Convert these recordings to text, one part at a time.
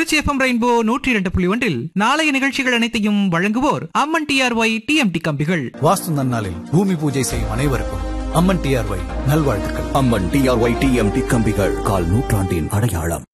Trichy FM rainbow நூற்றி இரண்டு புள்ளி ஒன்றில் நாளைய நிகழ்ச்சிகள் அனைத்தையும் வழங்குவோர் அம்மன் டிஆர்ஒய் டிஎம்டி கம்பிகள் வாஸ்து நன்னாளில் பூமி பூஜை செய்யும் அனைவருக்கும் அம்மன் டிஆர்ஒய் நல்வாழ்த்துக்கள் அம்மன் டிஆர்ஒய் டிஎம்டி கம்பிகள் கால் நூற்றாண்டின் அடையாளம்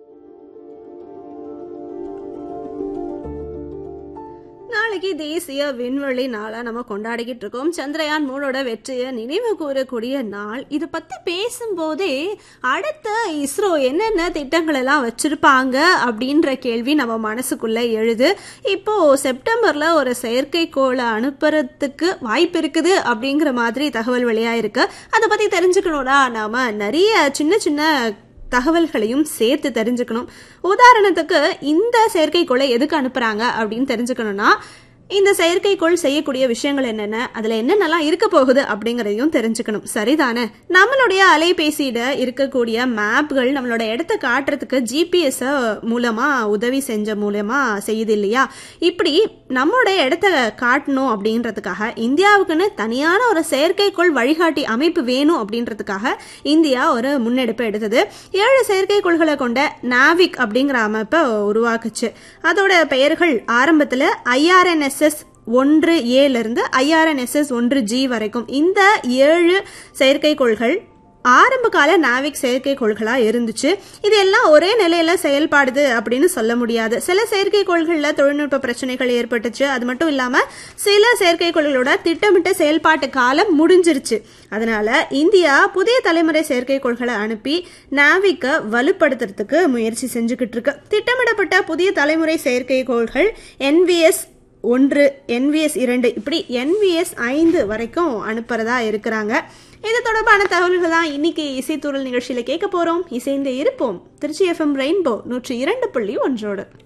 நாளைக்கு தேசிய விண்வெளி நாளா நம்ம கொண்டாடிக்கிட்டு இருக்கோம் சந்திரயான் மூணோட வெற்றியை நினைவு கூறக்கூடிய நாள் இதை பத்தி பேசும்போதே அடுத்த இஸ்ரோ என்னென்ன திட்டங்கள் எல்லாம் வச்சிருப்பாங்க அப்படின்ற கேள்வி நம்ம மனசுக்குள்ள எழுது இப்போ செப்டம்பர்ல ஒரு செயற்கைக்கோளை அனுப்புறதுக்கு வாய்ப்பு இருக்குது அப்படிங்கிற மாதிரி தகவல் வெளியாயிருக்கு அதை பத்தி தெரிஞ்சுக்கணும்னா நாம நிறைய சின்ன சின்ன தகவல்களையும் சேர்த்து தெரிஞ்சுக்கணும் உதாரணத்துக்கு இந்த செயற்கைக்கோளை எதுக்கு அனுப்புறாங்க அப்படின்னு தெரிஞ்சுக்கணும்னா இந்த செயற்கைக்கோள் செய்யக்கூடிய விஷயங்கள் என்னென்ன அதுல என்னென்னலாம் இருக்க போகுது அப்படிங்கறதையும் தெரிஞ்சுக்கணும் சரிதானே நம்மளுடைய அலைபேசியில இருக்கக்கூடிய மேப்கள் நம்மளோட இடத்த காட்டுறதுக்கு ஜிபிஎஸ் மூலமா உதவி செஞ்ச மூலமா செய்யுது இல்லையா இப்படி நம்மளோட இடத்த காட்டணும் அப்படின்றதுக்காக இந்தியாவுக்குன்னு தனியான ஒரு செயற்கைக்கோள் வழிகாட்டி அமைப்பு வேணும் அப்படின்றதுக்காக இந்தியா ஒரு முன்னெடுப்பு எடுத்தது ஏழு செயற்கைக்கோள்களை கொண்ட நாவிக் அப்படிங்கிற அமைப்பை உருவாக்குச்சு அதோட பெயர்கள் ஆரம்பத்தில் ஐஆர்என்எஸ்எஸ் ஒன்று ஏல இருந்து ஐஆர்என்எஸ்எஸ் ஒன்று ஜி வரைக்கும் இந்த ஏழு செயற்கைக்கோள்கள் ஆரம்ப கால நாவிக் செயற்கைக்கோள்களா இருந்துச்சு இது எல்லாம் ஒரே நிலையில செயல்பாடுது அப்படின்னு சொல்ல முடியாது சில செயற்கைக்கோள்கள்ல தொழில்நுட்ப பிரச்சனைகள் ஏற்பட்டுச்சு அது மட்டும் இல்லாம சில செயற்கைக்கோள்களோட திட்டமிட்ட செயல்பாட்டு காலம் முடிஞ்சிருச்சு அதனால இந்தியா புதிய தலைமுறை செயற்கைக்கோள்களை அனுப்பி நாவிக்க வலுப்படுத்துறதுக்கு முயற்சி செஞ்சுக்கிட்டு இருக்கு திட்டமிடப்பட்ட புதிய தலைமுறை செயற்கைக்கோள்கள் என்விஎஸ் ஒன்று என்விஎஸ் இரண்டு இப்படி என்விஎஸ் ஐந்து வரைக்கும் அனுப்புறதா இருக்கிறாங்க இது தொடர்பான தகவல்கள் தான் இன்னைக்கு இசைத்தூரல் நிகழ்ச்சியில கேட்க போறோம் இசைந்து இருப்போம் திருச்சி எஃப்எம் ரெயின்போ நூற்றி இரண்டு புள்ளி ஒன்றோடு